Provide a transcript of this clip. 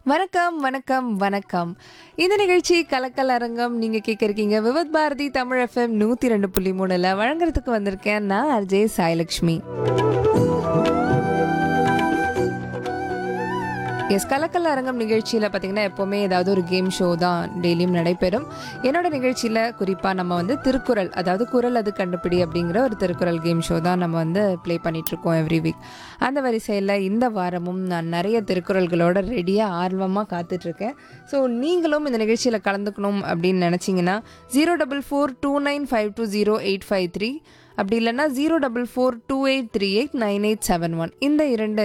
வணக்கம் வணக்கம் வணக்கம் இந்த நிகழ்ச்சி கலக்கல் அரங்கம் நீங்க கேட்க இருக்கீங்க விவத் பாரதி தமிழ் எஃப்எம் நூத்தி ரெண்டு புள்ளி மூணுல வழங்குறதுக்கு வந்திருக்கேன் நான் அர்ஜே சாய்லக்ஷ்மி எஸ் கலக்கல் அரங்கம் நிகழ்ச்சியில் பார்த்தீங்கன்னா எப்போவுமே ஏதாவது ஒரு கேம் ஷோ தான் டெய்லியும் நடைபெறும் என்னோட நிகழ்ச்சியில் குறிப்பாக நம்ம வந்து திருக்குறள் அதாவது குரல் அது கண்டுபிடி அப்படிங்கிற ஒரு திருக்குறள் கேம் ஷோ தான் நம்ம வந்து ப்ளே பண்ணிகிட்ருக்கோம் எவ்ரி வீக் அந்த வரிசையில் இந்த வாரமும் நான் நிறைய திருக்குறள்களோட ரெடியாக ஆர்வமாக காத்துட்ருக்கேன் ஸோ நீங்களும் இந்த நிகழ்ச்சியில் கலந்துக்கணும் அப்படின்னு நினச்சிங்கன்னா zero double four two nine five two zero eight five three அப்படி இல்லைன்னா zero double four two eight three eight nine eight seven one இந்த இரண்டு